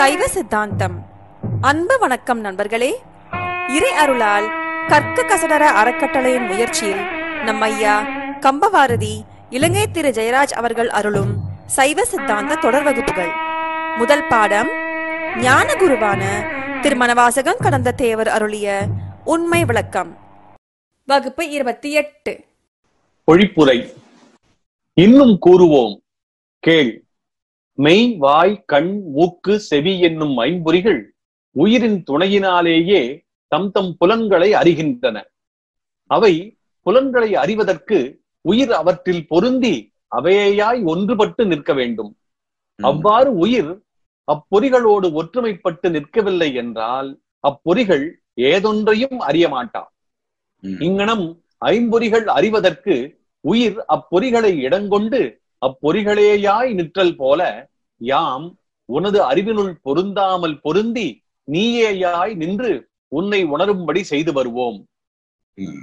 சைவ சித்தாந்தம் அன்பு வணக்கம் நண்பர்களே இறை அருளால் கற்க கசடர அறக்கட்டளையின் முயற்சியில் நம் ஐயா கம்பவாரதி இலங்கை திரு ஜெயராஜ் அவர்கள் அருளும் சைவ சித்தாந்த தொடர் வகுப்புகள் முதல் பாடம் ஞான குருவான திருமணவாசகம் கடந்த தேவர் அருளிய உண்மை விளக்கம் வகுப்பு இருபத்தி எட்டு பொழிப்புரை இன்னும் கூறுவோம் கேள் மெய் வாய் கண் மூக்கு செவி என்னும் ஐம்பொறிகள் உயிரின் துணையினாலேயே தம் தம் புலன்களை அறிகின்றன அவை புலன்களை அறிவதற்கு உயிர் அவற்றில் பொருந்தி அவையாய் ஒன்றுபட்டு நிற்க வேண்டும் அவ்வாறு உயிர் அப்பொறிகளோடு ஒற்றுமைப்பட்டு நிற்கவில்லை என்றால் அப்பொறிகள் ஏதொன்றையும் அறிய மாட்டா ம். இங்கனம் ஐம்பொறிகள் அறிவதற்கு உயிர் அப்பொறிகளை இடங்கொண்டு அப்பொறிகளேயாய் நிற்றல் போல யாம் உனது அறிவினுள் பொருந்தாமல் பொருந்தி நீயேயாய் நின்று உன்னை உணரும்படி செய்து வருவோம் ம்.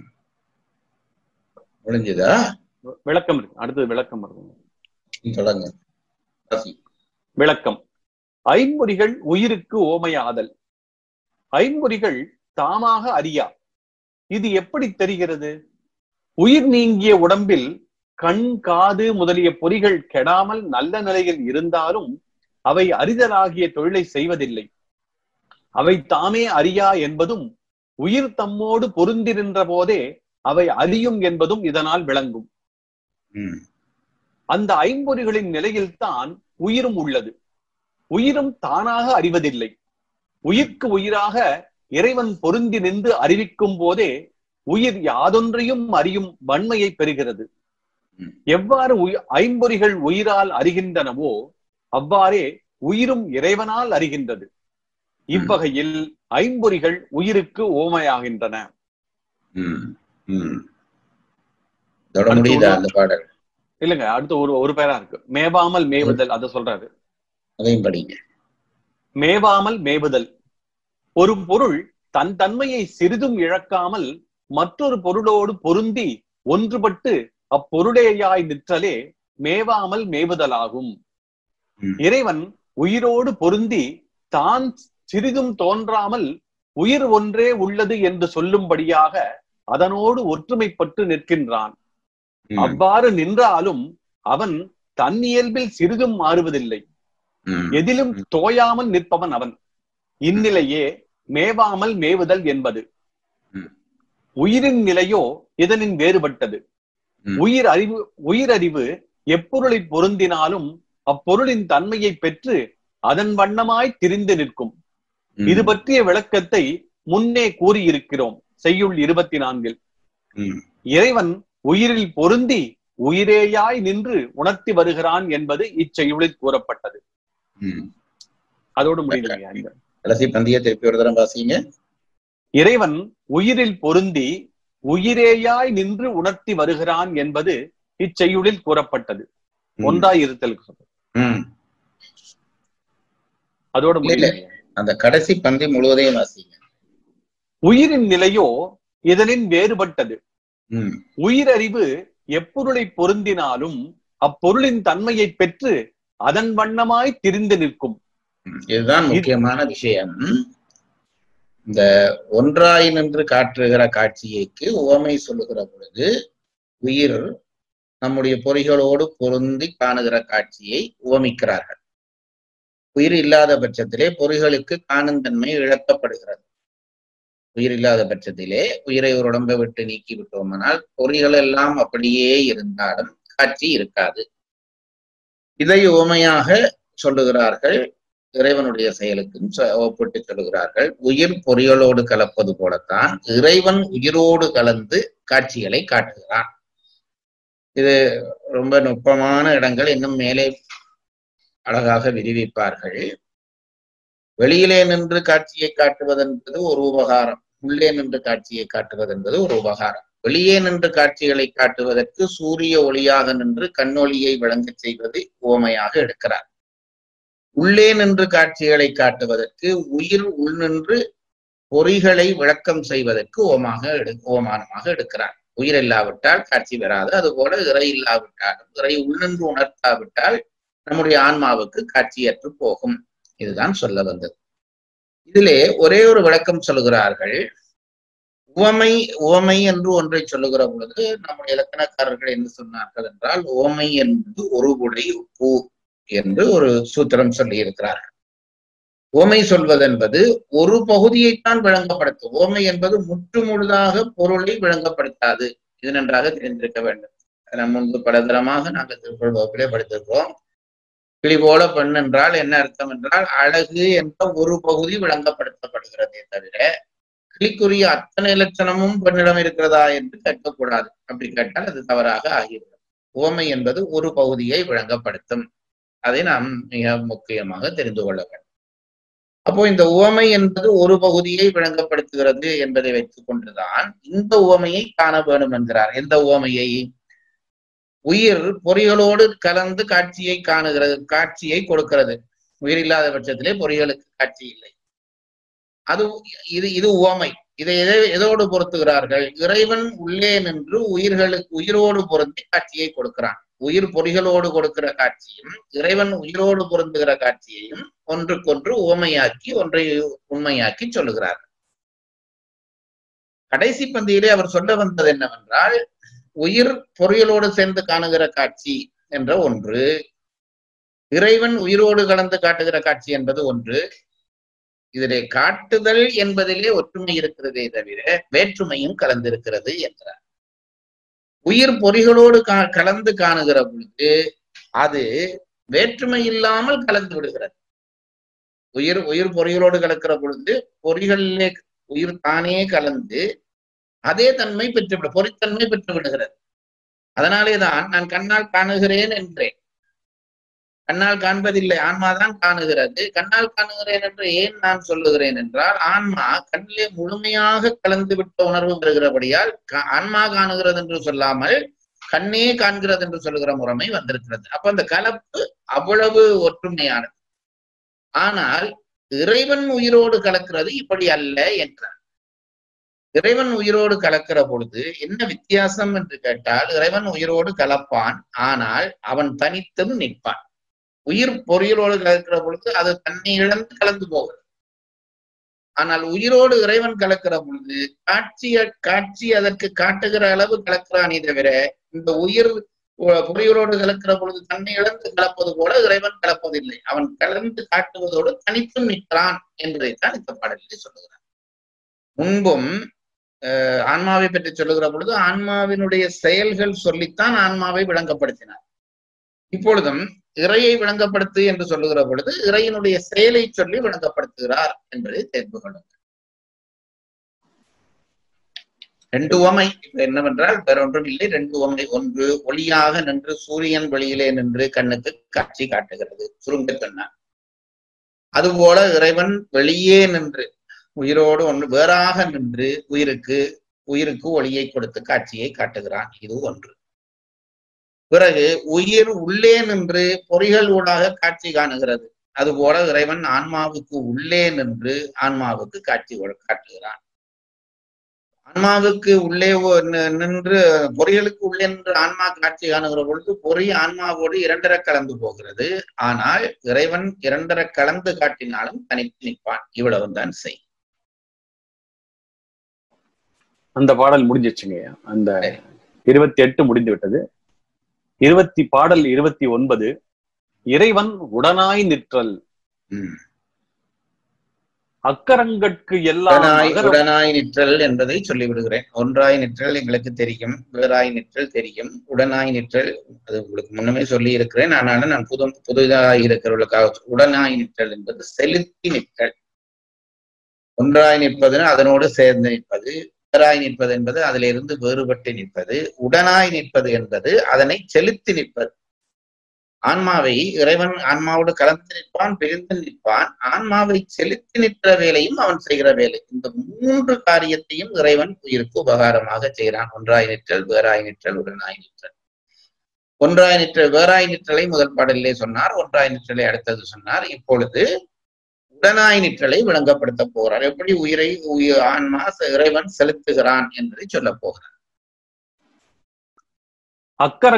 முடிஞ்சதா விளக்கம் இருக்கு அடுத்தது விளக்கம் வருது தொடங்க வாசி. விளக்கம் ஐம்பொறிகள் உயிருக்கு ஓமையாதல் ஐம்பொறிகள் தாமாக அறியா இது எப்படி தெரிகிறது உயிர் நீங்கிய உடம்பில் கண் காது முதலிய பொறிகள் கெடாமல் நல்ல நிலையில் இருந்தாலும் அவை அறிதலாகிய தொழிலை செய்வதில்லை அவை தாமே அறியா என்பதும் உயிர் தம்மோடு பொருந்தி நின்ற போதே அவை அறியும் என்பதும் இதனால் விளங்கும் ம். அந்த ஐம்பொறிகளின் நிலையில்தான் உயிரும் உள்ளது உயிரும் தானாக அறிவதில்லை உயிர்க்கு உயிராக இறைவன் பொருந்தி நின்று அறிவிக்கும் போதே உயிர் யாதொன்றையும் அறியும் வன்மையை பெறுகிறது ம். எவ்வாறு உயி- ஐம்பொறிகள் உயிரால் அறிகின்றனவோ அவ்வாறே உயிரும் இறைவனால் அறிகின்றது இவ்வகையில் ஐம்பொறிகள் உயிருக்கு ஓமையாகின்றன ம். ம். தொட முடியுதா அந்த பாடல் இல்லைங்க அடுத்து ஒரு ஒரு பேரா இருக்கு மேவாமல் மேவுதல் அதை சொல்றாரு அதையும் படிங்க மேவாமல் மேவுதல் ஒரு பொருள் தன் தன்மையை சிறிதும் இழக்காமல் மற்றொரு பொருளோடு பொருந்தி ஒன்றுபட்டு அப்பொருளேயாய் நிற்றலே மேவாமல் மேவுதலாகும் ம். இறைவன் உயிரோடு பொருந்தி தான் சிறிதும் தோன்றாமல் உயிர் ஒன்றே உள்ளது என்று சொல்லும்படியாக அதனோடு ஒற்றுமைப்பட்டு நிற்கின்றான் ம். அவ்வாறு நின்றாலும் அவன் தன் இயல்பில் சிறிதும் மாறுவதில்லை ம். எதிலும் தோயாமல் நிற்பவன் அவன் இந்நிலையே மேவாமல் மேவுதல் என்பது ம். உயிரின் நிலையோ இதனின் வேறுபட்டது ம். உயிர் அறிவு உயிரறிவு எப்பொருளை பொருந்தினாலும் அப்பொருளின் தன்மையை பெற்று அதன் வண்ணமாய் திரிந்து நிற்கும் ம். இது பற்றிய விளக்கத்தை முன்னே கூறியிருக்கிறோம் செய்யுள் இருபத்தி நான்கில் ம். இறைவன் உயிரில் பொருந்தி உயிரேயாய் நின்று உணர்த்தி வருகிறான் என்பது இச்செய்யுளில் கூறப்பட்டது ம். அதோடு முடியுதுங்க இந்த கடைசி பந்திய திருப்பி ஒரு தரம் வாசிங்க இறைவன் உயிரில் பொருந்தி உயிரேயாய் நின்று உணர்த்தி வருகிறான் என்பது இச்செய்யுளில் கூறப்பட்டது ம். ஒன்றாய் இருத்தல் ம். அதோடு இல்ல, இல்ல. முடியுதுங்க அந்த கடைசி பந்தி முழுவதையும் வாசிங்க உயிரின் நிலையோ இதனின் வேறுபட்டது ம். உயிரறிவு எப்பொருளை பொருந்தினாலும் அப்பொருளின் தன்மையை பெற்று அதன் வண்ணமாய் திரிந்து நிற்கும் ம். இதுதான் முக்கியமான விஷயம் இந்த ஒன்றாய் நின்று காட்டுகிற காட்சியைக்கு உவமை சொல்லுகிற பொழுது உயிர் நம்முடைய பொறிகளோடு பொருந்தி காணுகிற காட்சியை உவமிக்கிறார்கள் உயிர் இல்லாத பட்சத்திலே பொறிகளுக்கு காணும் தன்மை இழக்கப்படுகிறது உயிர் இல்லாத பட்சத்திலே உயிரை ஒரு உடம்பை விட்டு நீக்கி விட்டோமானால் பொறிகள் எல்லாம் அப்படியே இருந்தாலும் காட்சி இருக்காது இதை உவமையாக சொல்லுகிறார்கள் இறைவனுடைய செயலுக்கும் சொ- ஒப்பிட்டு சொல்லுகிறார்கள் உயிர் பொறிகளோடு கலப்பது போலத்தான் இறைவன் உயிரோடு கலந்து காட்சிகளை காட்டுகிறான் இது ரொம்ப நுட்பமான இடங்கள் இன்னும் மேலே அழகாக விரிவிப்பார்கள் வெளியிலே நின்று காட்சியை காட்டுவது என்பது ஒரு உபகாரம் உள்ளே நின்று காட்சியை காட்டுவது என்பது ஒரு உபகாரம் வெளியே நின்று காட்சிகளை காட்டுவதற்கு சூரிய ஒளியாக நின்று கண்ணொளியை விளங்கச் செய்வது உவமையாக எடுக்கிறார் உள்ளே நின்று காட்சிகளை காட்டுவதற்கு உயிர் உள் நின்று பொறிகளை விளக்கம் செய்வதற்கு ஓமாக எடு ஓமானமாக எடுக்கிறார் உயிர் இல்லாவிட்டால் காட்சி பெறாது அதுபோல இறை இல்லாவிட்டாலும் இறை உள்நின்று உணர்த்தாவிட்டால் நம்முடைய ஆன்மாவுக்கு காட்சியற்று போகும் இதுதான் சொல்ல வந்தது இதிலே ஒரே ஒரு விளக்கம் சொல்லுகிறார்கள் உவமை உவமை என்று ஒன்றை சொல்லுகிற பொழுது நம்முடைய இலக்கணக்காரர்கள் என்ன சொன்னார்கள் என்றால் உவமை என்பது ஒரு குடை உப்பு என்று ஒரு சூத்திரம் சொல்லி இருக்கிறார்கள் உவமை சொல்வதென்பது ஒரு பகுதியைத்தான் விளங்கப்படுத்தும் உவமை என்பது முற்று முழுதாக பொருளை விளங்கப்படுத்தாது இது நன்றாக தெரிந்திருக்க வேண்டும் நம்ம முன்பு பலதரமாக நாங்கள் திருக்குறள் வகுப்பிலே படித்திருக்கிறோம் கிளி போல பெண் என்றால் என்ன அர்த்தம் என்றால் அழகு என்ற ஒரு பகுதி விளங்கப்படுத்தப்படுகிறதே தவிர கிளிக்குரிய அத்தனை லட்சணமும் பெண்ணிடம் இருக்கிறதா என்று கேட்கக்கூடாது அப்படி கேட்டால் அது தவறாக ஆகிவிடும் உவமை என்பது ஒரு பகுதியை விளங்கப்படுத்தும் அதை நாம் மிக முக்கியமாக தெரிந்து கொள்ள வேண்டும் அப்போ இந்த உவமை என்பது ஒரு பகுதியை விளங்கப்படுத்துகிறது என்பதை வைத்துக் கொண்டுதான் இந்த உவமையை காண வேண்டும் என்கிறார் எந்த உவமையை உயிர் பொறிகளோடு கலந்து காட்சியை காணுகிறது காட்சியை கொடுக்கிறது உயிர் இல்லாத பட்சத்திலே பொறிகளுக்கு காட்சி இல்லை அது இது இது உவமை இதை எதை எதோடு பொருத்துகிறார்கள் இறைவன் உள்ளே நின்று உயிர்களுக்கு உயிரோடு பொருந்தி காட்சியை கொடுக்கிறான் உயிர் பொறிகளோடு கொடுக்கிற காட்சியும் இறைவன் உயிரோடு பொருந்துகிற காட்சியையும் ஒன்றுக்கொன்று உவமையாக்கி ஒன்றை உண்மையாக்கி சொல்லுகிறார் கடைசி பந்தியிலே அவர் சொல்ல வந்தது என்னவென்றால் உயிர் பொறிகளோடு சேர்ந்து காணுகிற காட்சி என்ற ஒன்று இறைவன் உயிரோடு கலந்து காட்டுகிற காட்சி என்பது ஒன்று இதிலே காட்டுதல் என்பதிலே ஒற்றுமை இருக்கிறதே தவிர வேற்றுமையும் கலந்திருக்கிறது என்றார் உயிர் பொறிகளோடு கா கலந்து காணுகிற பொழுது அது வேற்றுமை இல்லாமல் கலந்து விடுகிறது உயிர் உயிர் பொறிகளோடு கலக்கிற பொழுது பொறிகளிலே உயிர் தானே கலந்து அதே தன்மை பெற்றுவிட பொறித்தன்மை பெற்று விடுகிறது அதனாலேதான் நான் கண்ணால் காணுகிறேன் என்றேன் கண்ணால் காண்பதில்லை ஆன்மாதான் காணுகிறது கண்ணால் காணுகிறேன் என்று ஏன் நான் சொல்லுகிறேன் என்றால் ஆன்மா கண்ணிலே முழுமையாக கலந்து விட்ட உணர்வு பெறுகிறபடியால் ஆன்மா காணுகிறது என்று சொல்லாமல் கண்ணே காண்கிறது என்று சொல்லுகிற முறைமை வந்திருக்கிறது அப்ப அந்த கலப்பு அவ்வளவு ஒற்றுமையானது ஆனால் இறைவன் உயிரோடு கலக்கிறது இப்படி அல்ல என்றார் இறைவன் உயிரோடு கலக்கிற பொழுது என்ன வித்தியாசம் என்று கேட்டால் இறைவன் உயிரோடு கலப்பான் ஆனால் அவன் தனித்தும் நிற்பான் உயிர் பொறியியலோடு கலக்கிற பொழுது அது தன்னை இழந்து கலந்து போகிறது ஆனால் உயிரோடு இறைவன் கலக்கிற பொழுது காட்சிய காட்சி அதற்கு காட்டுகிற அளவு கலக்கிறானே தவிர இந்த உயிர் பொறியோடு கலக்கிற பொழுது தன்னை இழந்து கலப்பது போல இறைவன் கலப்பதில்லை அவன் கலந்து காட்டுவதோடு தனித்தும் நிற்கிறான் என்பதைத்தான் இந்த பாடலில் சொல்லுகிறார் முன்பும் ஆன்மாவை பற்றி சொல்லுகிற பொழுது ஆன்மாவினுடைய செயல்கள் சொல்லித்தான் ஆன்மாவை விளங்கப்படுத்தினார் இப்பொழுதும் இறையை விளங்கப்படுத்து என்று சொல்லுகிற பொழுது இறையினுடைய செயலை சொல்லி விளங்கப்படுத்துகிறார் என்பதை தெரிந்து கொள்ளுங்கள் ரெண்டு உவமை இப்ப என்னவென்றால் வேறொன்றும் இல்லை ரெண்டு உவமை ஒன்று ஒளியாக நின்று சூரியன் வெளியிலே நின்று கண்ணுக்கு காட்சி காட்டுகிறது சுருங்க சொன்னார் அதுபோல இறைவன் வெளியே நின்று உயிரோடு ஒன்று வேறாக நின்று உயிருக்கு உயிருக்கு ஒளியை கொடுத்து காட்சியை காட்டுகிறான் இது ஒன்று பிறகு உயிர் உள்ளே நின்று பொறிகள் ஊடாக காட்சி காணுகிறது அதுபோல இறைவன் ஆன்மாவுக்கு உள்ளே நின்று ஆன்மாவுக்கு காட்சி காட்டுகிறான் ஆன்மாவுக்கு உள்ளே நின்று பொறிகளுக்கு உள்ளே நின்று ஆன்மா காட்சி காணுகிற பொழுது பொறி ஆன்மாவோடு இரண்டரை கலந்து போகிறது ஆனால் இறைவன் இரண்டரை கலந்து காட்டினாலும் தனித்து நிற்பான் இவ்வளவுதான் செய் அந்த பாடல் முடிஞ்சிச்சுங்க அந்த இருபத்தி எட்டு முடிந்து விட்டது இருபத்தி பாடல் இருபத்தி ஒன்பது இறைவன் உடனாய் நிற்றல் அக்கரங்கட்கு எல்லாம் உடனாய் உடனாய் நிற்றல் என்பதை சொல்லிவிடுகிறேன் ஒன்றாய் நிற்றல் எங்களுக்கு தெரியும் வேறாய் நிற்றல் தெரியும் உடனாய் நிற்றல் அது உங்களுக்கு முன்னமே சொல்லி இருக்கிறேன் ஆனாலும் நான் புது புதிதாக இருக்கிறவர்களுக்காக உடனாய் நிற்றல் என்பது செலுத்தி நிற்றல் ஒன்றாய் நிற்பதுன்னு அதனோடு சேர்ந்து நிற்பது வேறாய் நிற்பது என்பது அதிலிருந்து வேறுபட்டு நிற்பது உடனாய் நிற்பது என்பது அதனை செலுத்தி நிற்பது ஆன்மாவை இறைவன் ஆன்மாவோடு கலந்து நிற்பான் பிரிந்து நிற்பான் ஆன்மாவை செலுத்தி நிற்கிற வேலையும் அவன் செய்கிற வேலை இந்த மூன்று காரியத்தையும் இறைவன் உயிருக்கு உபகாரமாக செய்கிறான் ஒன்றாய் நிற்றல் வேறாய் நிற்றல் உடனாய் நிற்றல் ஒன்றாய் நிற்றல் வேறாய் நிற்றலை முதல் பாடலிலே சொன்னார் ஒன்றாய் நிற்றலை அடுத்தது சொன்னார் இப்பொழுது உடனாய் நிற்றலை விளங்கப்படுத்த போகிறார் எப்படி உயிரை உயிர் ஆன்மா இறைவன் செலுத்துகிறான் என்பதை சொல்ல போகிறார்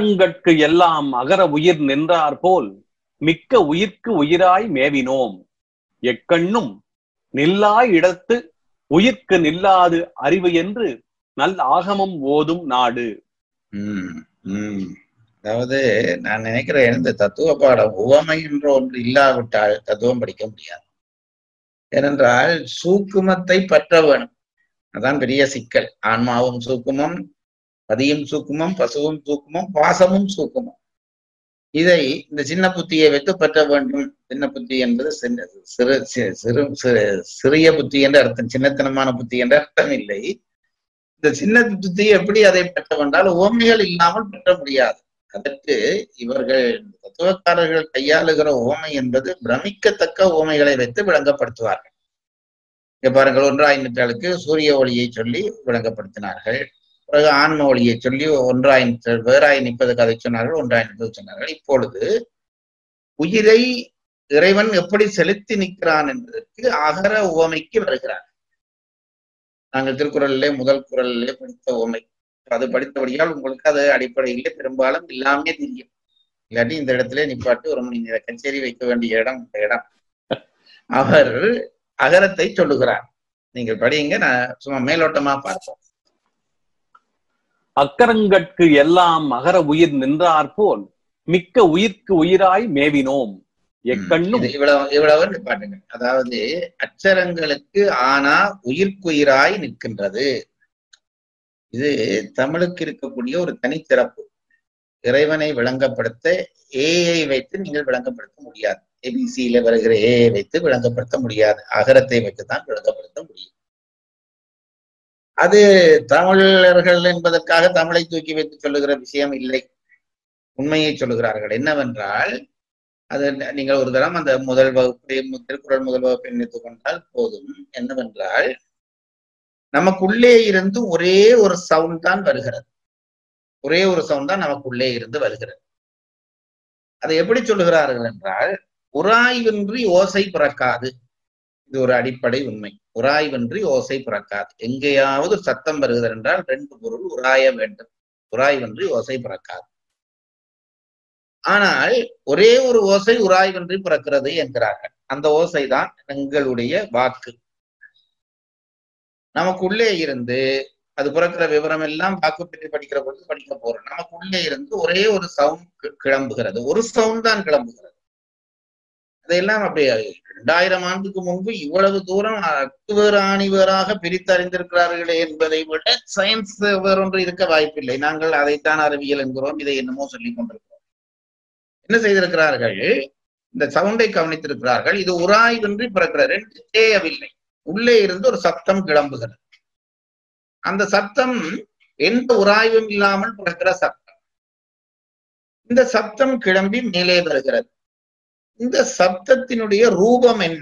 அக்கரங்கட்கு எல்லாம் அகர உயிர் நின்றார் போல் மிக்க உயிர்க்கு உயிராய் மேவினோம் எக்கண்ணும் நில்லா இடத்து உயிர்க்கு நில்லாது அறிவு என்று நல் ஆகமம் ஓதும் நாடு உம் உம் அதாவது நான் நினைக்கிறேன் இந்த தத்துவ பாடம் உவமை என்ற ஒன்று இல்லாவிட்டால் தத்துவம் படிக்க முடியாது ஏனென்றால் சூக்குமத்தை பற்ற வேணும் அதான் பெரிய சிக்கல் ஆன்மாவும் சூக்குமம் பதியும் சூக்குமம் பசுவும் சூக்குமம் பாசமும் சூக்குமம் இதை இந்த சின்ன புத்தியை வைத்து பற்ற வேண்டும் சின்ன புத்தி என்பது சின்ன சிறு சி- சிறு சிறு சிறிய புத்தி என்ற அர்த்தம் சின்னத்தனமான புத்தி என்ற அர்த்தம் இல்லை இந்த சின்ன புத்தியை எப்படி அதை பெற்ற வேண்டால் உவமைகள் இல்லாமல் பெற்ற முடியாது அதற்கு இவர்கள் தத்துவக்காரர்கள் கையாளுகிற உவமை என்பது பிரமிக்கத்தக்க உவமைகளை வைத்து விளங்கப்படுத்துவார்கள் இங்க பாருங்கள் ஒன்றாய் நிற்றாளுக்கு சூரிய ஒளியை சொல்லி விளங்கப்படுத்தினார்கள் பிறகு ஆன்ம ஒளியை சொல்லி ஒன்றாய் நிற்றல் வேறாய் நிற்பதுக்கு அதை சொன்னார்கள் ஒன்றாய் நிற்பது சொன்னார்கள் இப்பொழுது உயிரை இறைவன் எப்படி செலுத்தி நிற்கிறான் என்பதற்கு அகர உவமைக்கு வருகிறார் நாங்கள் திருக்குறளிலே முதல் குரலிலே படித்த உவமை அது படித்தபடியால் உங்களுக்கு அது அடிப்படையிலே பெரும்பாலும் எல்லாமே தெரியும் இல்லாட்டி இந்த இடத்துல நிப்பாட்டு ஒரு மணி நேர கச்சேரி வைக்க வேண்டிய இடம் இந்த இடம் அவர் அகரத்தை சொல்லுகிறார் நீங்கள் படியுங்க நான் சும்மா மேலோட்டமா பார்ப்போம் அக்கரங்கட்கு எல்லாம் அகர உயிர் நின்றார் போல் மிக்க உயிர்க்கு உயிராய் மேவினோம் எக்கண்ணும் இது இவ்வளவு இவ்வளவு நிப்பாட்டுங்க அதாவது அச்சரங்களுக்கு ஆனா உயிர்க்குயிராய் நிற்கின்றது இது தமிழுக்கு இருக்கக்கூடிய ஒரு தனிச்சிறப்பு இறைவனை விளங்கப்படுத்த ஏஐ வைத்து நீங்கள் விளங்கப்படுத்த முடியாது ஏபிசியில வருகிற ஏஐ வைத்து விளங்கப்படுத்த முடியாது அகரத்தை வைத்துதான் விளங்கப்படுத்த முடியும் அது தமிழர்கள் என்பதற்காக தமிழை தூக்கி வைத்து சொல்லுகிற விஷயம் இல்லை உண்மையை சொல்லுகிறார்கள் என்னவென்றால் அது நீங்கள் ஒரு தரம் அந்த முதல் வகுப்பை திருக்குறள் முதல் வகுப்பை நினைத்துக் கொண்டால் போதும் என்னவென்றால் நமக்குள்ளே இருந்து ஒரே ஒரு சவுண்ட் தான் வருகிறது ஒரே ஒரு சவுண்ட் தான் நமக்குள்ளே இருந்து வருகிறது அதை எப்படி சொல்லுகிறார்கள் என்றால் உராய்வின்றி ஓசை பிறக்காது இது ஒரு அடிப்படை உண்மை உராய்வின்றி ஓசை பிறக்காது எங்கேயாவது சத்தம் வருகிறது என்றால் ரெண்டு பொருள் உராய வேண்டும் உராய்வின்றி ஓசை பிறக்காது ஆனால் ஒரே ஒரு ஓசை உராய்வின்றி பிறக்கிறது என்கிறார்கள் அந்த ஓசை தான் எங்களுடைய வாக்கு நமக்குள்ளே இருந்து அது பிறக்கிற விவரம் எல்லாம் வாக்கு பற்றி படிக்கிற பொழுது படிக்க போறோம் நமக்குள்ளே இருந்து ஒரே ஒரு சவுண்ட் கிளம்புகிறது ஒரு சவுண்ட் தான் கிளம்புகிறது அதையெல்லாம் அப்படியே இரண்டாயிரம் ஆண்டுக்கு முன்பு இவ்வளவு தூரம் அக்குவேறு ஆணிவேராக பிரித்தறிந்திருக்கிறார்களே என்பதை விட சயின்ஸ் வேறொன்று இருக்க வாய்ப்பில்லை நாங்கள் அதைத்தான் அறிவியல் என்கிறோம் இதை என்னமோ சொல்லிக் கொண்டிருக்கிறோம் என்ன செய்திருக்கிறார்கள் இந்த சவுண்டை கவனித்திருக்கிறார்கள் இது உராய்வின்றி பிறக்கிறது ரெண்டு தேயவில்லை உள்ளே இருந்து ஒரு சத்தம் கிளம்புகிறது அந்த சத்தம் எந்த உராய்வும் இல்லாமல் பிறக்கிற சத்தம் இந்த சத்தம் கிளம்பி மேலே வருகிறது இந்த சப்தத்தினுடைய ரூபம் என்ன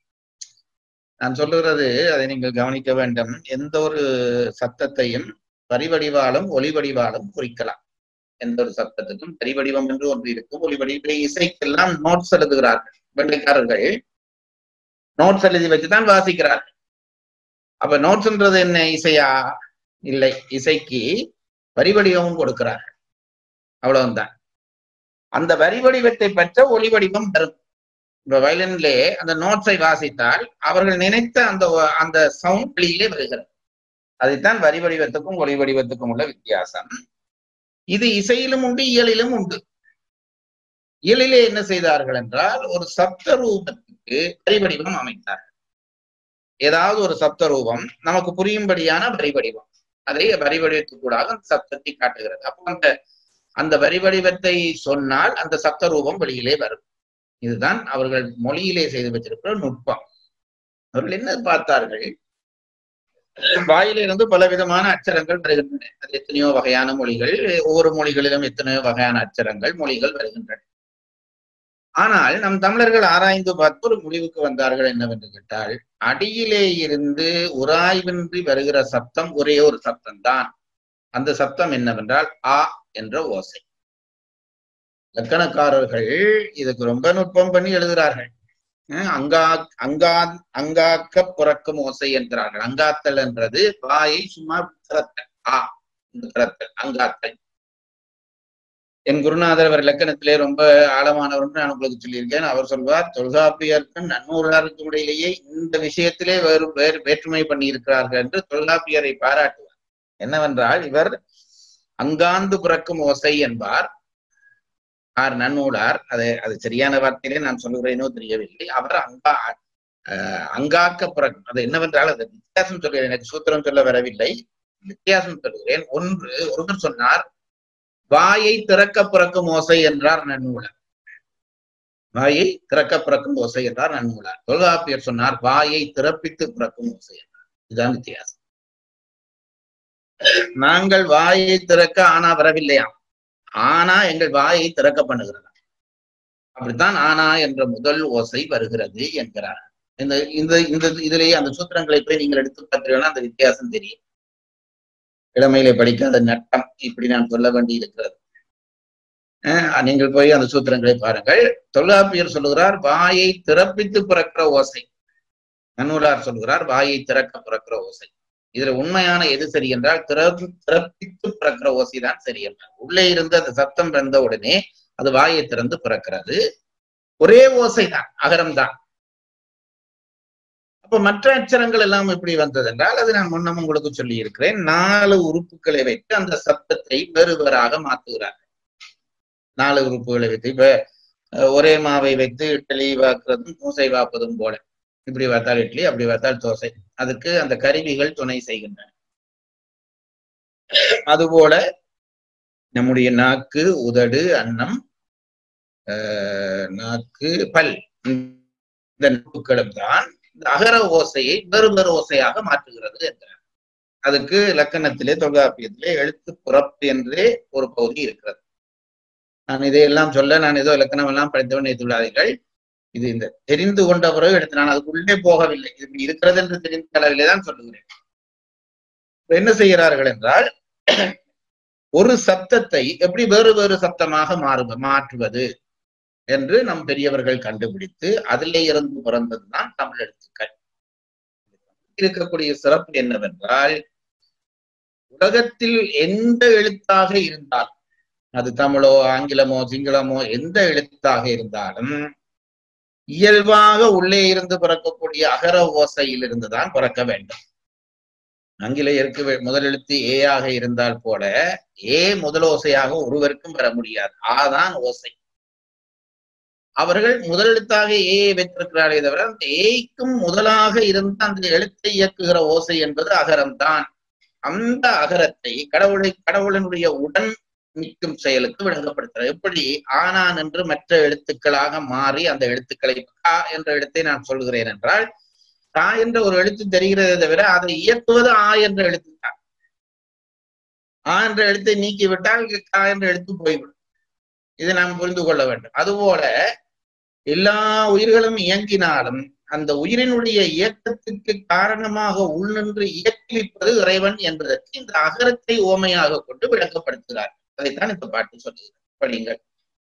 நான் சொல்லுகிறது அதை நீங்கள் கவனிக்க வேண்டும் எந்த ஒரு சத்தத்தையும் வரிவடிவாலும் ஒளிவடிவாலும் குறிக்கலாம் எந்த ஒரு சப்தத்துக்கும் வரிவடிவம் என்று ஒன்று இருக்கும் ஒளிவடிவ இசைக்கெல்லாம் நோட்ஸ் எழுதுகிறார்கள் வெள்ளைக்காரர்கள் நோட்ஸ் எழுதி வச்சுதான் வாசிக்கிறார்கள் அப்ப நோட்ஸ்ன்றது என்ன இசையா இல்லை இசைக்கு வரிவடிவமும் கொடுக்கிறார்கள் அவ்வளவுதான் அந்த வரி வடிவத்தை பெற்ற ஒளி வடிவம் வரும் இப்ப வயலின்லே அந்த நோட்ஸை வாசித்தால் அவர்கள் நினைத்த அந்த அந்த சவுண்ட் வெளியிலே வருகிறது அதைத்தான் வரி வடிவத்துக்கும் ஒளி வடிவத்துக்கும் உள்ள வித்தியாசம் இது இசையிலும் உண்டு இயலிலும் உண்டு இயலிலே என்ன செய்தார்கள் என்றால் ஒரு சப்த ரூபத்துக்கு வரி வடிவம் அமைத்தார்கள் ஏதாவது ஒரு சப்த ரூபம் நமக்கு புரியும்படியான வரி வடிவம் அதை வரி வடிவத்துக்கூடாக அந்த சப்தத்தை காட்டுகிறது அப்போ அந்த அந்த வரி வடிவத்தை சொன்னால் அந்த சப்த ரூபம் வெளியிலே வரும் இதுதான் அவர்கள் மொழியிலே செய்து வச்சிருக்கிற நுட்பம் அவர்கள் என்ன பார்த்தார்கள் வாயிலிருந்து பல விதமான அச்சரங்கள் வருகின்றன அது எத்தனையோ வகையான மொழிகள் ஒவ்வொரு மொழிகளிலும் எத்தனையோ வகையான அச்சரங்கள் மொழிகள் வருகின்றன ஆனால் நம் தமிழர்கள் ஆராய்ந்து பார்த்து ஒரு முடிவுக்கு வந்தார்கள் என்னவென்று கேட்டால் அடியிலே இருந்து உராய்வின்றி வருகிற சப்தம் ஒரே ஒரு சப்தம் தான் அந்த சப்தம் என்னவென்றால் ஆ என்ற ஓசை இலக்கணக்காரர்கள் இதுக்கு ரொம்ப நுட்பம் பண்ணி எழுதுகிறார்கள் அங்கா அங்கா அங்காக்க புறக்கும் ஓசை என்கிறார்கள் அங்காத்தல் என்றது வாயை சும்மா திறத்தல் ஆ திறத்தல் அங்காத்தல் என் குருநாதர் அவர் இலக்கணத்திலே ரொம்ப ஆழமானவர் நான் உங்களுக்கு சொல்லியிருக்கேன் அவர் சொல்வார் தொல்காப்பியருக்கும் நன்னூலாருக்கும் இடையிலேயே இந்த விஷயத்திலே வேறு வேறு வேற்றுமை பண்ணி இருக்கிறார்கள் என்று தொல்காப்பியரை பாராட்டுவார் என்னவென்றால் இவர் அங்காந்து பிறக்கும் ஓசை என்பார் ஆர் நன்னூலார் அது அது சரியான வார்த்தையிலே நான் சொல்லுகிறேனோ தெரியவில்லை அவர் அங்கா அஹ், அங்காக்க பிறக்கும் அது என்னவென்றால் அது வித்தியாசம் சொல்கிறேன் எனக்கு சூத்திரம் சொல்ல வரவில்லை வித்தியாசம் சொல்கிறேன் ஒன்று ஒருவர் சொன்னார் வாயை திறக்க பிறக்கும் ஓசை என்றார் நன்னூலர் வாயை திறக்க பிறக்கும் ஓசை என்றார் நன்னூலார் தொல்காப்பியர் சொன்னார் வாயை திறப்பித்து பிறக்கும் ஓசை என்றார் இதுதான் வித்தியாசம் நாங்கள் வாயை திறக்க ஆனா வரவில்லையாம் ஆனா எங்கள் வாயை திறக்க பண்ணுகிறதா அப்படித்தான் ஆனா என்ற முதல் ஓசை வருகிறது என்கிறார் இந்த இந்த இந்த இதிலேயே அந்த சூத்திரங்களை போய் நீங்கள் எடுத்து பார்த்தீங்கன்னா அந்த வித்தியாசம் தெரியும் இளமையிலே படிக்காத நட்டம் இப்படி நான் சொல்ல வேண்டி இருக்கிறது அஹ் நீங்கள் போய் அந்த சூத்திரங்களை பாருங்கள் தொல்காப்பியர் சொல்லுகிறார் வாயை திறப்பித்து பிறக்கிற ஓசை நன்னூலார் சொல்லுகிறார் வாயை திறக்க பிறக்கிற ஓசை இதுல உண்மையான எது சரி என்றால் திறப்பு திறப்பித்து பிறக்கிற ஓசை தான் சரி என்றார் உள்ளே இருந்து அந்த சத்தம் வந்த உடனே அது வாயை திறந்து பிறக்கிறது ஒரே ஓசை தான் அகரம் தான் அப்ப மற்ற அச்சரங்கள் எல்லாம் எப்படி வந்தது என்றால் அது நான் முன்னம் உங்களுக்கு சொல்லி இருக்கிறேன் நாலு உறுப்புகளை வைத்து அந்த சத்தத்தை வேறு வேறாக மாத்துகிறார்கள் நாலு உறுப்புகளை வைத்து இப்ப அஹ், ஒரே மாவை வைத்து இட்லி வாக்குறதும் தோசை வாப்பதும் போல இப்படி பார்த்தால் இட்லி அப்படி பார்த்தால் தோசை அதுக்கு அந்த கருவிகள் துணை செய்கின்றன அதுபோல நம்முடைய நாக்கு உதடு அன்னம் ஆஹ், நாக்கு பல் இந்த நோக்குகளும் தான் இந்த அகர ஓசையை வேறு வேறு ஓசையாக மாற்றுகிறது என்கிறார் அதுக்கு இலக்கணத்திலே தொல்காப்பியத்திலே எழுத்து புறப்பு என்றே ஒரு பகுதி இருக்கிறது நான் இதையெல்லாம் சொல்ல நான் ஏதோ இலக்கணம் எல்லாம் படித்தவன் நினைத்துள்ளார்கள் இது இந்த தெரிந்து கொண்ட பிறகு எடுத்து நான் அதுக்குள்ளே போகவில்லை இது இப்படி இருக்கிறது என்று தெரிந்த அளவிலே தான் சொல்லுகிறேன் இப்ப என்ன செய்கிறார்கள் என்றால் ஒரு சப்தத்தை எப்படி வேறு வேறு சப்தமாக மாறு மாற்றுவது என்று நம் பெரியவர்கள் கண்டுபிடித்து அதிலே இருந்து பிறந்ததுதான் தமிழ் எழுத்துக்கள் இருக்கக்கூடிய சிறப்பு என்னவென்றால் உலகத்தில் எந்த எழுத்தாக இருந்தால் அது தமிழோ ஆங்கிலமோ சிங்களமோ எந்த எழுத்தாக இருந்தாலும் இயல்பாக உள்ளே இருந்து பிறக்கக்கூடிய அகர ஓசையில் இருந்துதான் பிறக்க வேண்டும் ஆங்கிலேயருக்கு வெ- முதல் எழுத்து ஏ ஆக இருந்தால் போல ஏ முதலோசையாக ஒருவருக்கும் பெற முடியாது ஆதான் ஓசை அவர்கள் முதல் எழுத்தாக ஏ வைத்திருக்கிறார்களே தவிர அந்த ஏய்க்கும் முதலாக இருந்த அந்த எழுத்தை இயக்குகிற ஓசை என்பது அகரம்தான் அந்த அகரத்தை கடவுளை கடவுளினுடைய உடன் நிற்கும் செயலுக்கு விளங்கப்படுத்துறார் எப்படி ஆனான் என்று மற்ற எழுத்துக்களாக மாறி அந்த எழுத்துக்களை கா என்ற எழுத்தை நான் சொல்கிறேன் என்றால் கா என்ற ஒரு எழுத்து தெரிகிறதே தவிர அதை இயக்குவது ஆ என்ற எழுத்து தான் ஆ என்ற எழுத்தை நீக்கிவிட்டால் கா என்ற எழுத்து போய்விடும் இதை நாம் புரிந்து கொள்ள வேண்டும் அதுபோல எல்லா உயிர்களும் இயங்கினாலும் அந்த உயிரினுடைய இயக்கத்துக்கு காரணமாக உள்நின்று இயக்கிப்பது இறைவன் என்பதற்கு இந்த அகரத்தை ஓமையாக கொண்டு விளக்கப்படுத்துகிறார் அதைத்தான் இந்த பாட்டு சொல்லுகிறது படிங்கள்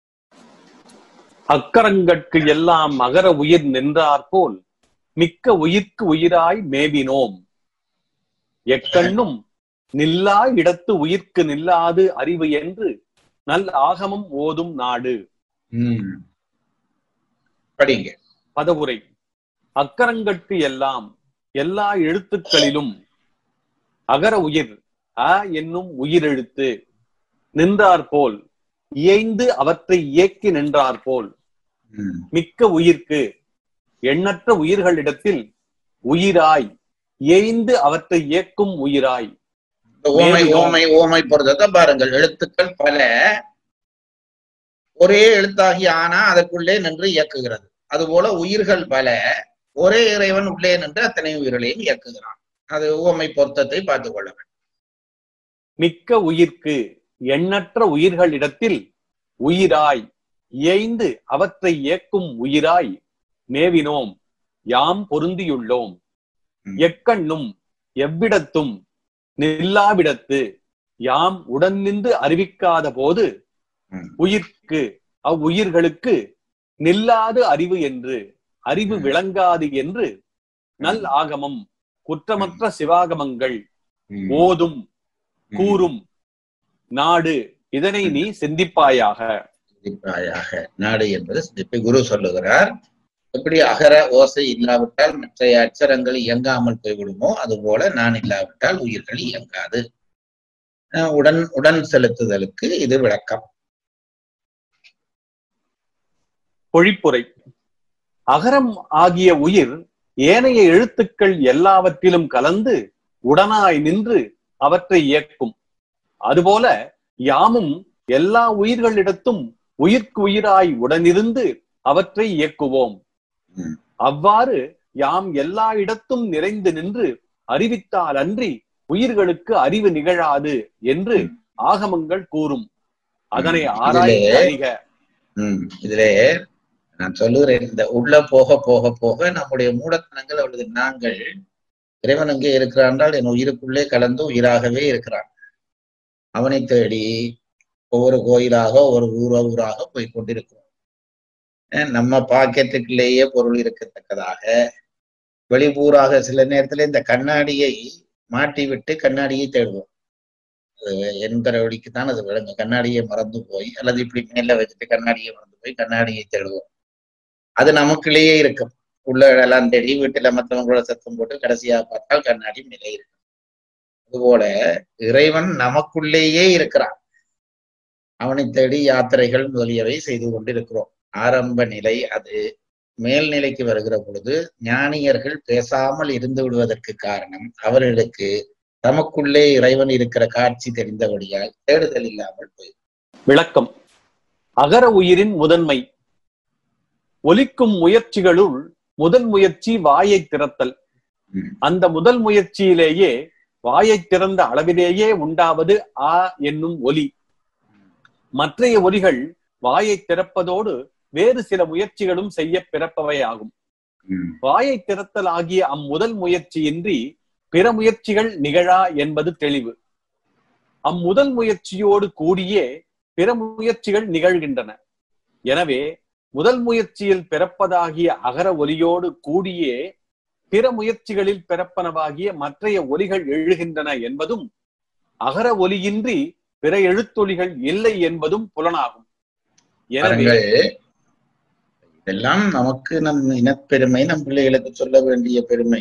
அக்கரங்கட்கு எல்லாம் அகர உயிர் நின்றாற்போல் மிக்க உயிர்க்கு உயிராய் மேவினோம் எக்கண்ணும் நில்லா இடத்து உயிர்க்கு நில்லாது அறிவு என்று நல் ஆகமம் ஓதும் நாடு உம் படிங்க பதவுரை அக்கரங்கட்கு எல்லாம் எல்லா எழுத்துக்களிலும் அகர உயிர் அ என்னும் உயிரெழுத்து நின்றாற்போல் இயைந்து அவற்றை இயக்கி நின்றாற்போல் உம் மிக்க உயிர்க்கு எண்ணற்ற உயிர்களிடத்தில் உயிராய் இயைந்து அவற்றை இயக்கும் உயிராய் இந்த ஓமை மேலும் ஓமை ஓமை பொறுத்ததை பாருங்கள் எழுத்துக்கள் பல ஒரே எழுத்தாகி ஆனா அதற்குள்ளே நின்று இயக்குகிறது அதுபோல உயிர்கள் பல ஒரே இறைவன் உள்ளே நின்று அத்தனை உயிர்களையும் இயக்குகிறான் அது ஓமை பொருத்தத்தை பார்த்துக் கொள்ள வேண்டும் மிக்க உயிர்க்கு எண்ணற்ற உயிர்களிடத்தில் உயிராய் இயைந்து அவற்றை இயக்கும் உயிராய் மேவினோம் யாம் பொருந்தியுள்ளோம் ம். எக்கண்ணும் எவ்விடத்தும் நில்லாவிடத்து யாம் உடன் நின்று அறிவிக்காத போது ம். உயிர்க்கு அவ்வுயிர்களுக்கு நில்லாது அறிவு என்று அறிவு ம். விளங்காது என்று நல் ஆகமம் குற்றமற்ற சிவாகமங்கள் ம். ஓதும் கூறும் நாடு இதனை நீ சிந்திப்பாயாக சிந்திப்பாயாக நாடு என்பது சிந்திப்பு குரு சொல்லுகிறார் எப்படி அகர ஓசை இல்லாவிட்டால் மற்ற அச்சரங்கள் இயங்காமல் போய்விடுமோ அதுபோல நான் இல்லாவிட்டால் உயிர்கள் இயங்காது அஹ் உடன் உடன் செலுத்துதலுக்கு இது விளக்கம் பொழிப்புரை அகரம் ஆகிய உயிர் ஏனைய எழுத்துக்கள் எல்லாவற்றிலும் கலந்து உடனாய் நின்று அவற்றை இயக்கும் அதுபோல யாமும் எல்லா உயிர்களிடத்தும் உயிர்க்கு உயிராய் உடனிருந்து அவற்றை இயக்குவோம் ம். அவ்வாறு யாம் எல்லா இடத்தும் நிறைந்து நின்று அறிவித்தால் அன்றி உயிர்களுக்கு அறிவு நிகழாது என்று ஆகமங்கள் கூறும் அதனை ம். ஆராய்ந்து இதிலே- அறிக உம் இதிலே நான் சொல்லுகிறேன் இந்த உள்ள போக போக போக நம்முடைய மூடத்தனங்கள் அவளது நாங்கள் இறைவன் அங்கே இருக்கிறான் என்றால் என் உயிருக்குள்ளே கலந்து உயிராகவே இருக்கிறான் அவனை தேடி ஒவ்வொரு கோயிலாக ஒவ்வொரு ஊரா ஊராக போய் கொண்டிருக்கிறோம் அஹ் நம்ம பாக்கெட்டுக்குள்ளேயே பொருள் இருக்கத்தக்கதாக வெளிபூராக சில நேரத்துல இந்த கண்ணாடியை மாட்டி விட்டு கண்ணாடியை தேடுவோம் அது என்கிற வழிக்கு தான் அது விளங்கு கண்ணாடியை மறந்து போய் அல்லது இப்படி மேல வச்சுட்டு கண்ணாடியை மறந்து போய் கண்ணாடியை தேடுவோம் அது நமக்குள்ளேயே இருக்கும் உள்ள எல்லாம் தேடி வீட்டுல மற்றவங்களோட சத்தம் போட்டு கடைசியா பார்த்தால் கண்ணாடி மேலே இருக்கும் அதுபோல இறைவன் நமக்குள்ளேயே இருக்கிறான் அவனை தேடி யாத்திரைகள் முதலியவை செய்து கொண்டிருக்கிறோம் ஆரம்ப நிலை அது மேல்நிலைக்கு வருகிற பொழுது ஞானியர்கள் பேசாமல் இருந்து விடுவதற்கு காரணம் அவர்களுக்கு தமக்குள்ளே இறைவன் இருக்கிற காட்சி தெரிந்தபடியால் தேடுதல் இல்லாமல் போய் விளக்கம் அகர உயிரின் முதன்மை ஒலிக்கும் முயற்சிகளுள் முதல் முயற்சி வாயை திறத்தல் ம். அந்த முதல் முயற்சியிலேயே வாயை திறந்த அளவிலேயே உண்டாவது ஆ என்னும் ஒலி மற்றைய ஒலிகள் வாயை திறப்பதோடு வேறு சில முயற்சிகளும் செய்ய பிறப்பவையாகும் ம், வாயை திறத்தல் ஆகிய அம்முதல் முயற்சியின்றி பிற முயற்சிகள் நிகழா என்பது தெளிவு அம்முதல் முயற்சியோடு கூடியே பிற முயற்சிகள் நிகழ்கின்றன எனவே முதல் முயற்சியில் பிறப்பதாகிய அகர ஒலியோடு கூடியே பிற முயற்சிகளில் பிறப்பனவாகிய மற்றைய ஒலிகள் எழுகின்றன என்பதும் அகர ஒலியின்றி பிற எழுத்தொலிகள் இல்லை என்பதும் புலனாகும் எனவே பாருங்கள் இதெல்லாம் நமக்கு நம் இனப்பெருமை நம் பிள்ளைகளுக்கு சொல்ல வேண்டிய பெருமை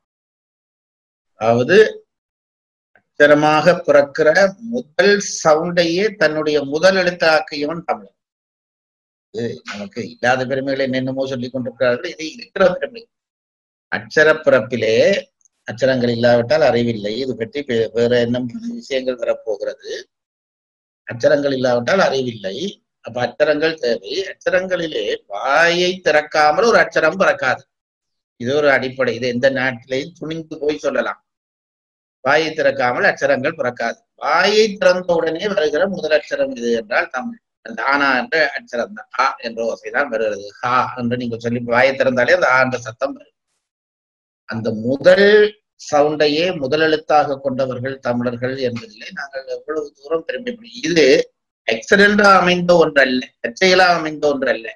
அதாவது அச்சரமாக பிறக்கிற முதல் சவுண்டையே தன்னுடைய முதல் எழுத்தாக்கியவன் தமிழன் இது நமக்கு இல்லாத பெருமைகளை என்னென்னமோ சொல்லிக் கொண்டிருக்கிறார்கள் இது இருக்கிற பெருமை அச்சர பிறப்பிலே அச்சரங்கள் இல்லாவிட்டால் அறிவில்லை இது பற்றி வே- வேற என்ன விஷயங்கள் வரப்போகிறது அச்சரங்கள் இல்லாவிட்டால் அறிவில்லை அப்ப அச்சரங்கள் தேவை அச்சரங்களிலே வாயை திறக்காமல் ஒரு அச்சரம் பிறக்காது இது ஒரு அடிப்படை இது எந்த நாட்டிலையும் துணிந்து போய் சொல்லலாம் வாயை திறக்காமல் அச்சரங்கள் பிறக்காது வாயை திறந்த உடனே வருகிற முதல் அச்சரம் இது என்றால் தமிழ் அந்த ஆனா என்ற அச்சரம் தான் ஆ என்ற ஓசை தான் வருகிறது ஹா என்று நீங்கள் சொல்லி வாயை திறந்தாலே அந்த ஆ என்ற சத்தம் வரும் அந்த முதல் சவுண்டையே முதல் எழுத்தாக கொண்டவர்கள் தமிழர்கள் என்பதிலே நாங்கள் எவ்வளவு தூரம் பெருமைப்படும் இது எக்ஸலண்டா அமைந்த ஒன்றல்ல தற்செயலா அமைந்த ஒன்றல்ல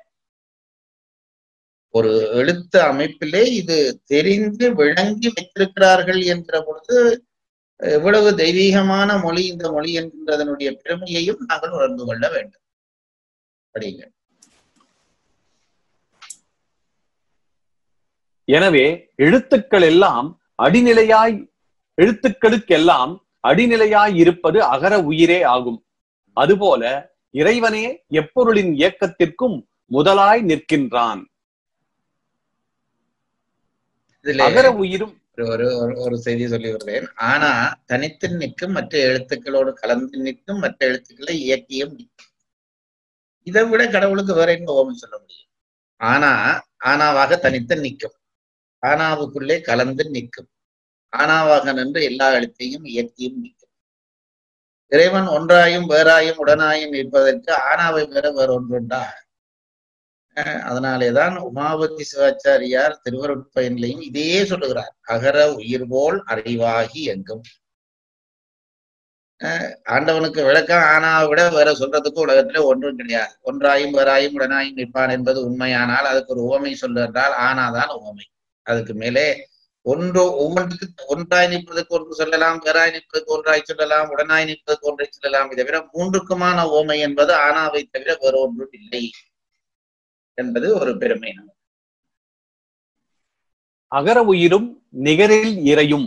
ஒரு எழுத்து அமைப்பிலே இது தெரிந்து விளங்கி வைத்திருக்கிறார்கள் என்கிற பொழுது எவ்வளவு தெய்வீகமான மொழி இந்த மொழி என்கின்றதனுடைய பெருமையையும் நாங்கள் உணர்ந்து கொள்ள வேண்டும் படிங்க எனவே எழுத்துக்கள் எல்லாம் அடிநிலையாய் எழுத்துக்களுக்கெல்லாம் அடிநிலையாய் இருப்பது அகர உயிரே ஆகும் அதுபோல இறைவனே எப்பொருளின் இயக்கத்திற்கும் முதலாய் நிற்கின்றான் இதுல அகர உயிரும் ஒரு ஒரு ஒரு செய்தி சொல்லி வருகிறேன் ஆனா தனித்து நிற்கும் மற்ற எழுத்துக்களோடு கலந்து நிற்கும் மற்ற எழுத்துக்களை இயக்கியும் நிற்கும் இதை விட கடவுளுக்கு வேற என்ன ஓமை சொல்ல முடியும் ஆனா ஆனாவாக தனித்து நிற்கும் ஆனாவுக்குள்ளே கலந்து நிற்கும் ஆனாவாக நின்று எல்லா எழுத்தையும் இயக்கியும் நிற்கும் இறைவன் ஒன்றாயும் வேறாயும் உடனாயும் நிற்பதற்கு ஆனாவை வேற வேற ஒன்றுண்டா அஹ் அதனாலேதான் உமாபதி சிவாச்சாரியார் திருவருட்பயன்லையும் இதையே சொல்லுகிறார் அகர உயிர் போல் அறிவாகி எங்கும் அஹ் ஆண்டவனுக்கு விளக்கம் ஆனாவை விட வேற சொல்றதுக்கு உலகத்துல ஒன்றும் கிடையாது ஒன்றாயும் வேறாயும் உடனாயும் நிற்பான் என்பது உண்மையானால் அதுக்கு ஒரு உவமை சொல்லு என்றால் ஆனாதான் உவமை அதுக்கு மேலே ஒன்று ஒவ்வொன்றுக்கு ஒன்றாய் நிற்பதற்கு ஒன்று சொல்லலாம் வேறாய் நிற்பதற்கு ஒன்றாய் சொல்லலாம் உடனாய் நிற்பதற்கு ஒன்றை சொல்லலாம் இதை தவிர மூன்றுக்குமான ஓமை என்பது ஆனாவை தவிர வேறு ஒன்றும் இல்லை என்பது ஒரு பெருமை நமக்கு அகர உயிரும் நிகரில் இறையும்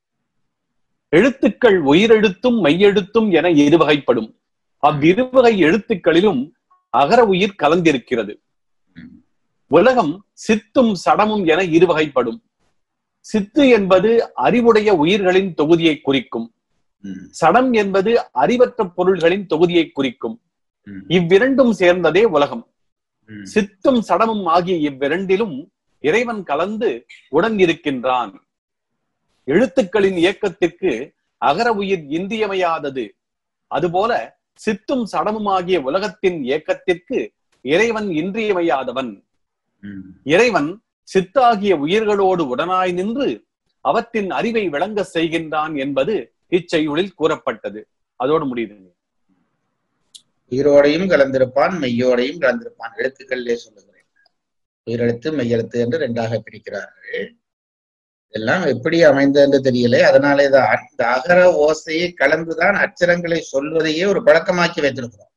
எழுத்துக்கள் உயிரெழுத்தும் மெய்யெழுத்தும் என இருவகைப்படும் அவ்விருவகை எழுத்துக்களிலும் அகர உயிர் கலந்திருக்கிறது ம். உலகம் சித்தும் சடமும் என இருவகைப்படும் சித்து என்பது அறிவுடைய உயிர்களின் தொகுதியை குறிக்கும் ம், சடம் என்பது அறிவற்ற பொருள்களின் தொகுதியை குறிக்கும் ம், இவ்விரண்டும் சேர்ந்ததே உலகம் ம். சித்தும் சடமும் ஆகிய இவ்விரண்டிலும் இறைவன் கலந்து உடன் இருக்கின்றான் எழுத்துக்களின் இயக்கத்திற்கு அகர உயிர் இன்றியமையாதது அதுபோல சித்தும் சடமும் ஆகிய உலகத்தின் இயக்கத்திற்கு இறைவன் இன்றியமையாதவன் ம். இறைவன் சித்தாகிய உயிர்களோடு உடனாய் நின்று அவற்றின் அறிவை விளங்க செய்கின்றான் என்பது இச்செய்யுளில் கூறப்பட்டது அதோடு முடியுது உயிரோடையும் கலந்திருப்பான் மெய்யோடையும் கலந்திருப்பான் எழுத்துக்களிலே சொல்லுகிறேன் உயிரெழுத்து மெய்யெழுத்து என்று ரெண்டாக பிரிக்கிறார்கள் இதெல்லாம் எப்படி அமைந்தது என்று தெரியல அதனாலேதான் இந்த அகர ஓசையை கலந்துதான் அச்சரங்களை சொல்வதையே ஒரு பழக்கமாக்கி வைத்திருக்கிறோம்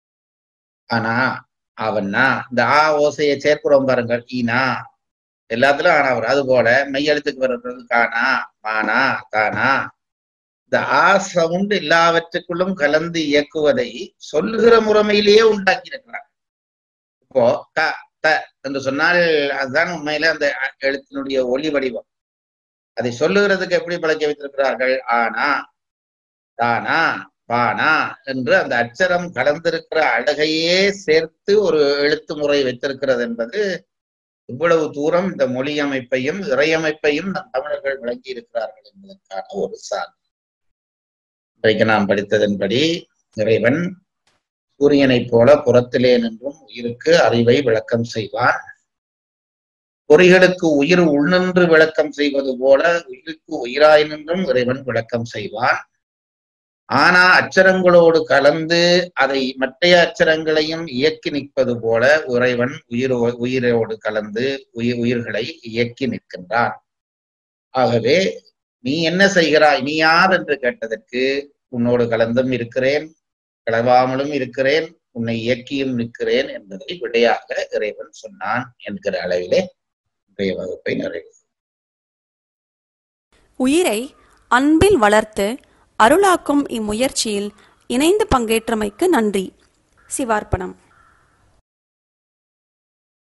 ஆனா அவன்னா இந்த ஆ ஓசையை சேர்க்கிறோம் பாருங்கள் ஈனா எல்லாத்துலயும் ஆனா வரும் அது போல மெய்யெழுத்துக்கு வர்றது கானா மானா தானா இந்த ஆ சவுண்ட் எல்லாவற்றுக்குள்ளும் கலந்து இயக்குவதை சொல்லுகிற முறைமையிலேயே உண்டாக்கி இருக்கிறார் இப்போ க த என்று சொன்னால் அதுதான் உண்மையில அந்த எழுத்தினுடைய ஒளி வடிவம் அதை சொல்லுகிறதுக்கு எப்படி பழக்கி வைத்திருக்கிறார்கள் ஆனா தானா பானா என்று அந்த அச்சரம் கலந்திருக்கிற அழகையே சேர்த்து ஒரு எழுத்து முறை வைத்திருக்கிறது என்பது இவ்வளவு தூரம் இந்த மொழி அமைப்பையும் இறையமைப்பையும் நம் தமிழர்கள் விளங்கி இருக்கிறார்கள் என்பதற்கான ஒரு சான்று இன்றைக்கு நாம் படித்ததன்படி இறைவன் சூரியனைப் போல புறத்திலே நின்றும் உயிருக்கு அறிவை விளக்கம் செய்வான் பொறிகளுக்கு உயிர் உள்நின்று விளக்கம் செய்வது போல உயிருக்கு உயிராய் நின்றும் இறைவன் விளக்கம் செய்வான் ஆனா அச்சரங்களோடு கலந்து அதை மற்றைய அச்சரங்களையும் இயக்கி நிற்பது போல இறைவன் உயிர் உயிரோடு கலந்து உயிர் உயிர்களை இயக்கி நிற்கின்றான் ஆகவே நீ என்ன செய்கிறாய் நீ யார் என்று கேட்டதற்கு உன்னோடு கலந்தும் இருக்கிறேன் கலவாமலும் இருக்கிறேன் உன்னை இயக்கியும் நிற்கிறேன் என்பதை விடையாக இறைவன் சொன்னான் என்கிற அளவிலே இன்றைய வகுப்பை நிறைவு உயிரை அன்பில் வளர்த்து அருளாக்கும் இம்முயற்சியில் இணைந்து பங்கேற்றமைக்கு நன்றி சிவார்ப்பணம்